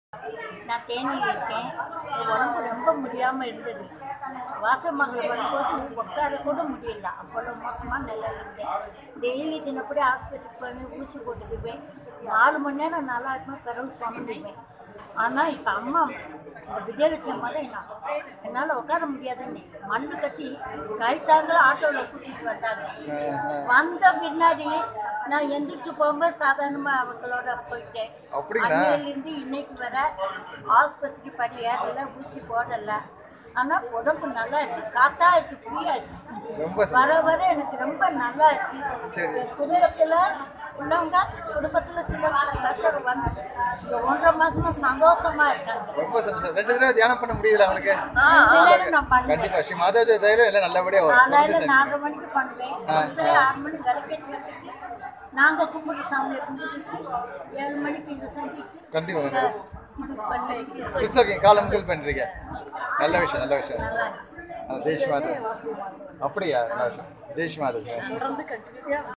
நான் தேனியில் இருக்கேன் என் உடம்பு ரொம்ப முடியாமல் இருந்தது வாசமகள் வரும்போது உட்கார கூட முடியல அவ்வளோ மோசமாக நிலையில் இருந்தேன் டெய்லி தினப்படி ஆஸ்பத்திரிக்கு போய் ஊசி போட்டுக்குவேன் நாலு மணி நேரம் நல்லா இருக்குமே பிறகு சுமந்துக்குவேன் ஆனால் இப்போ அம்மா இந்த விஜயலட்சுமி தான் என்ன என்னால் உட்கார முடியாதுன்னு மண்ணு கட்டி கைத்தாங்களும் ஆட்டோவில் கூட்டிகிட்டு வந்தாங்க வந்த பின்னாடி நான் எந்திரிச்சு போகும்போது சாதாரணமாக அவங்களோட போயிட்டேன் அப்படிங்களா? அன்னையிலேருந்து இன்னைக்கு வர ஆஸ்பத்திரி படி ஏறல ஊசி போடல ஆனால் உடம்பு நல்லா இருக்கு காத்தா இருக்கு ஃப்ரீயா இருக்கு ரொம்ப சந்தோஷம். வர வர எனக்கு ரொம்ப நல்லா இருக்கு சரி. என் குடும்பத்துல உள்ளவங்க குடும்பத்துல சில சச்சரவு வந்து இந்த ஒன்றரை மாசமா சந்தோஷமா இருக்காங்க ரொம்ப சந்தோஷம் ரெண்டு தடவை தியானம் பண்ண முடியுதுல அவனுக்கு எல்லாரும் நான் பண்ணுவேன் கண்டிப்பா ஸ்ரீ மாதாஜி தைரியம் எல்லாம் நல்லபடியா வரும் காலையில தொடர்ந்து நாலு மணிக்கு பண்ணுவேன் சரி ஆறு மணி விளக்கேற்றி வச்சுட்டு நாங்க கும்பிட்டு சாமியை கும்பிட்டுட்டு ஏழு மணிக்கு இதை செஞ்சுட்டு கண்டிப்பா, இதை இது பண்ணி இட்ஸ் ஓகே காலம் முதல் பண்றீங்க நல்ல விஷயம் நல்ல விஷயம் ஆ, ஜெய் ஸ்ரீ மாதா அப்படியா நல்ல விஷயம் ஜெய் ஸ்ரீ மாதா தொடர்ந்து கண்டிப்பாக